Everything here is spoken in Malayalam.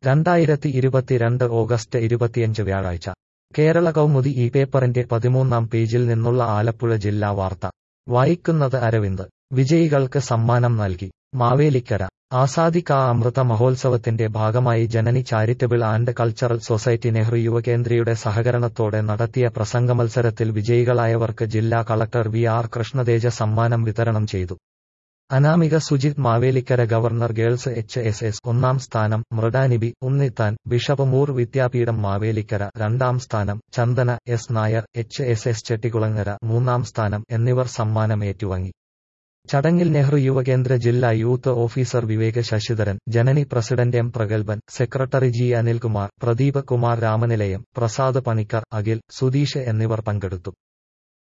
രണ്ടായിരത്തി ഇരുപത്തിരണ്ട് ഓഗസ്റ്റ് ഇരുപത്തിയഞ്ച് വ്യാഴാഴ്ച കേരള കൗമുദി ഈ പേപ്പറിന്റെ പതിമൂന്നാം പേജിൽ നിന്നുള്ള ആലപ്പുഴ ജില്ലാ വാർത്ത വായിക്കുന്നത് അരവിന്ദ് വിജയികൾക്ക് സമ്മാനം നൽകി മാവേലിക്കര ആസാദി കാ അമൃത മഹോത്സവത്തിന്റെ ഭാഗമായി Janani charitable and cultural society Nehru യുവകേന്ദ്രയുടെ സഹകരണത്തോടെ നടത്തിയ പ്രസംഗമത്സരത്തിൽ വിജയികളായവർക്ക് ജില്ലാ കളക്ടർ വി ആർ കൃഷ്ണതേജ സമ്മാനം വിതരണം ചെയ്തു Anamika Sujith Mavelikkara government girls H S S ഒന്നാം സ്ഥാനം മൃഡാനിബി ഉണ്ണിത്താൻ ബിഷപ്പ് മൂർ വിദ്യാപീഠം മാവേലിക്കര രണ്ടാം സ്ഥാനം Chandana S Nair H S S Chettikulangara മൂന്നാം സ്ഥാനം എന്നിവർ സമ്മാനം ഏറ്റുവാങ്ങി ചടങ്ങിൽ നെഹ്റു യുവകേന്ദ്ര ജില്ലാ youth officer Vivek Sasidharan Janani president M Pragalbhan secretary G Anilkumar Pradeep Kumar Ramanilayam Prasad Panicker Akhil Sudheesh എന്നിവർ പങ്കെടുത്തു